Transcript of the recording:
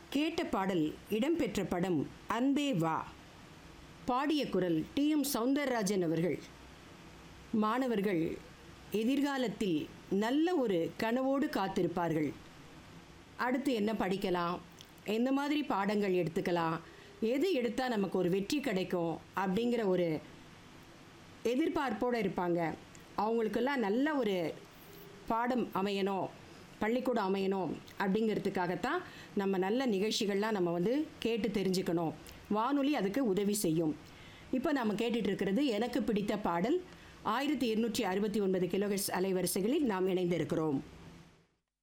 கேட்ட பாடல் இடம்பெற்ற படம் அன்பே வா பாடிய குரல் டி எம் சௌந்தரராஜன் அவர்கள் மாணவர்கள் எதிர்காலத்தில் நல்ல ஒரு கனவோடு காத்திருப்பார்கள் அடுத்து என்ன படிக்கலாம் எந்த மாதிரி பாடங்கள் எடுத்துக்கலாம் எது எடுத்தால் நமக்கு ஒரு வெற்றி கிடைக்கும் அப்படிங்கிற ஒரு எதிர்பார்ப்போடு இருப்பாங்க அவங்களுக்கெல்லாம் நல்ல ஒரு பாடம் அமையணும் பள்ளிக்கூடம் அமையணும் அப்படிங்கிறதுக்காகத்தான் நம்ம நல்ல நிகழ்ச்சிகள்லாம் நம்ம வந்து கேட்டு தெரிஞ்சுக்கணும் வானொலி அதுக்கு உதவி செய்யும் இப்போ நம்ம கேட்டுட்டு இருக்கிறது எனக்கு பிடித்த பாடல் ஆயிரத்தி இருநூற்றி அறுபத்தி ஒன்பது கிலோஹெர்ட்ஸ் அலைவரிசைகளில் நாம் இணைந்திருக்கிறோம்